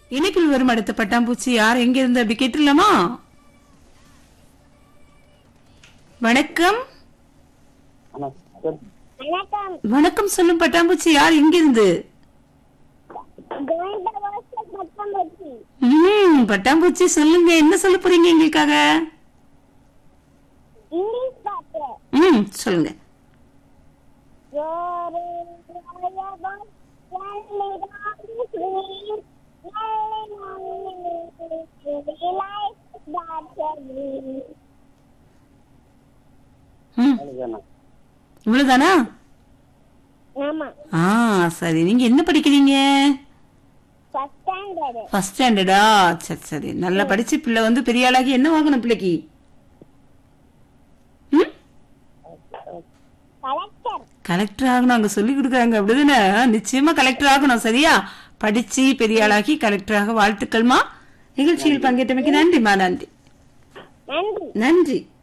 இணைப்பில் வரும் அடுத்த பட்டாம்பூச்சி யார் எங்க இருந்து அப்படி கேட்டுடலாமா வணக்கம் வணக்கம் வணக்கம் வணக்கம் சொல்லும் பட்டாம்பூச்சி யார் எங்கிருந்து கோவிந்த வாசல் பத்தொன்பது ம் பட்டாம்பூச்சி சொல்லுங்க என்ன சொல்ல போறீங்க எங்களுக்காக இங்கிலீஷ் பாட்டு ம் சொல்லுங்க Your royal only sweet, like that ம் அவ்வளவுதானா? இவ்வளவுதானா ஆமா ஆ சரி நீங்க என்ன படிக்கிறீங்க ஃபர்ஸ்ட் ஸ்டாண்டர்ட் ஃபர்ஸ்ட் ஸ்டாண்டர்டா சரி சரி நல்லா படிச்சு பிள்ளை வந்து பெரிய ஆளாகி என்ன வாங்கணும் பிள்ளைக்கு ம் கலெக்டர் கலெக்டர் ஆகணும் அங்க சொல்லி கொடுக்குறாங்க அப்படிதானே நிச்சயமா கலெக்டர் ஆகணும் சரியா படிச்சு பெரிய ஆளாகி கலெக்டராக வாழ்த்துக்கள்மா நிகழ்ச்சியில் பங்கேற்றமைக்கு நன்றிமா நன்றி நன்றி நன்றி